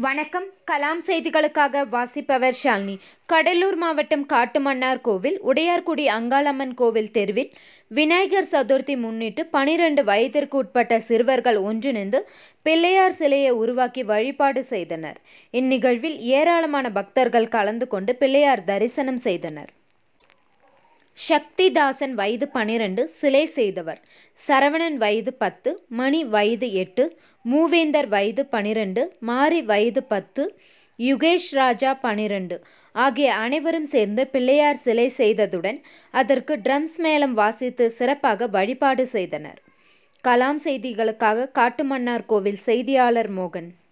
வணக்கம் கலாம் செய்திகளுக்காக வாசிப்பவர் ஷாலினி கடலூர் மாவட்டம் காட்டுமன்னார் கோவில் உடையார்குடி அங்காளம்மன் கோவில் தெருவில் விநாயகர் சதுர்த்தி முன்னிட்டு பனிரெண்டு வயதிற்கு உட்பட்ட சிறுவர்கள் ஒன்றிணைந்து பிள்ளையார் சிலையை உருவாக்கி வழிபாடு செய்தனர் இந்நிகழ்வில் ஏராளமான பக்தர்கள் கலந்து கொண்டு பிள்ளையார் தரிசனம் செய்தனர் சக்திதாசன் வயது பனிரெண்டு சிலை செய்தவர் சரவணன் வயது பத்து மணி வயது எட்டு மூவேந்தர் வயது பனிரெண்டு மாரி வயது பத்து யுகேஷ் ராஜா பனிரெண்டு ஆகிய அனைவரும் சேர்ந்து பிள்ளையார் சிலை செய்ததுடன் அதற்கு ட்ரம்ஸ் மேளம் வாசித்து சிறப்பாக வழிபாடு செய்தனர் கலாம் செய்திகளுக்காக காட்டுமன்னார் கோவில் செய்தியாளர் மோகன்